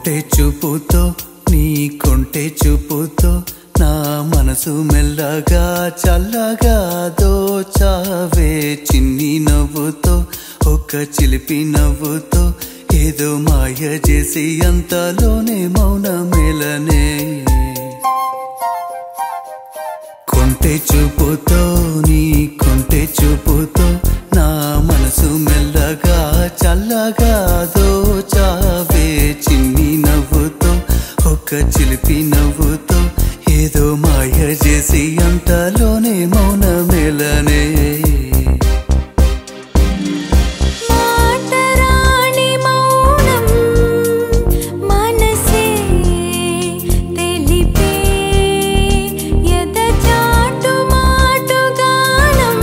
కొంటె చూపుతో నీ కొంటె చూపుతో నా మనసు మెల్లగా చల్లగా దోచావే చిన్ని నవ్వుతో ఒక చిలిపి నవ్వుతో ఏదో మాయ చేసి అంతలోనే మౌన మెలనే కొంటె చూపుతో నీ కొంటె చూపుతో నా మనసు మెల్లగా చల్లగా దోచావే చిన్ని నవ్వుతో ఒక చిలిపి నవ్వుతో ఏదో మాయ చేసి అంతలోనే మౌన మెలనే మాటరాని మౌనం మనసే తెలిపే ఎదచాటు మాటు గానం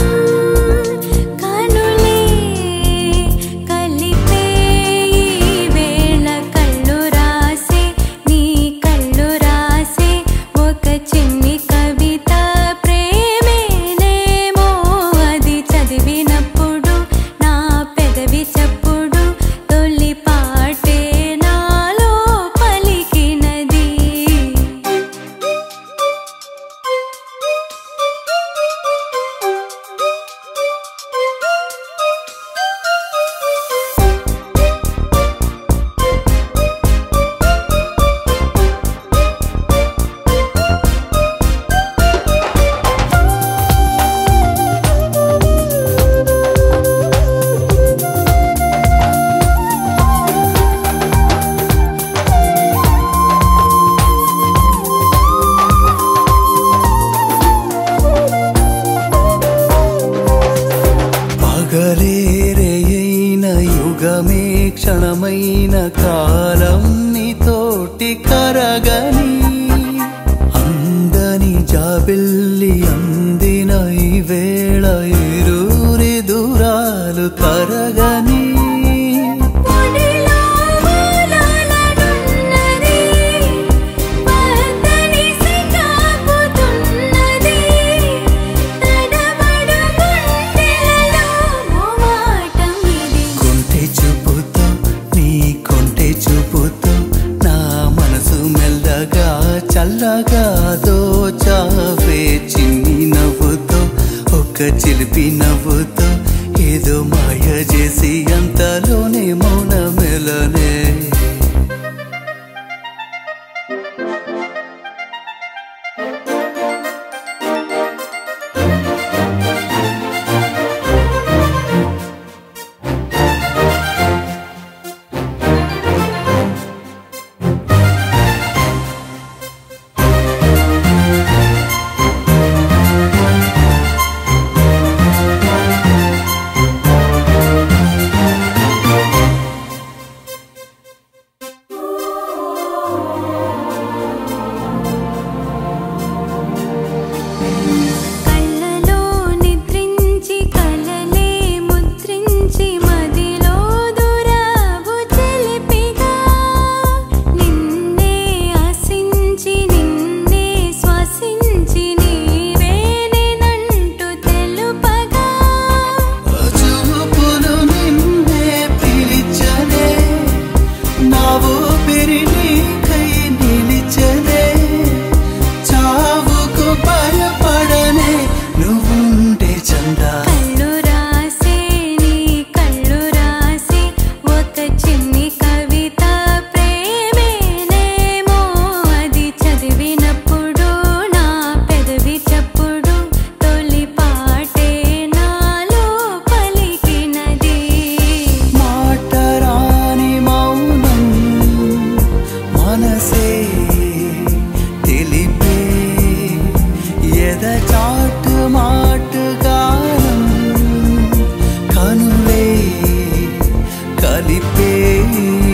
కనులే కలిపే ఈ వేళ కళ్ళు రాసే నీ కళ్ళు రాసే ఒక చిన్ని కవిత ప్రేమేనేమో అది చదివినప్పుడు నా పెదవి చప్పుడు తొలి పాటే నాలో పలికినది పగలేరైన యుగమే క్షణమైన కాలం నీతోటి కరగని అందని జాబిల్లి అందిన ఈ వేళ ఇరురి దూరాలు తరగని పొడిలో వాలాలనున్నది పద్దని సికాపుతున్నది తడబడు గుండెలలో మోమాటం ఇది కొంటె చూపుతో నీ కొంటె చూపుతో నా మనసు మెల్లగా చల్లగా దోచావే చిన్ని నవ్వుతో ఒక చిలిపి నవ్వుతో ఏదో మాయ చేసి అంతలోనే మౌన మెలనే కళ్ళలో నిద్రించి కలలే ముద్రించి మదిలో దురావు చెలిపిగా నిన్నే ఆశించి నిన్నే శ్వసించి నీవేనేనంటూ తెలుపగా చూపులు నిన్నే పిలిచనే నా ఊపిరి నీకై నిలిచనే చావుకు భయపడనే నువ్వుంటే చందా కళ్ళు రాసే నీ కళ్ళు రాసే ఒక చిన్ని కవిత ప్రేమేనేమో అది చదివినప్పుడు నా పెదవి చప్పుడు తొలి పాటే నాలో పలికినది మాటరాని మౌనం మనసే తెలిపే ఎదచాటు మాటు గానం కనులే కలిపే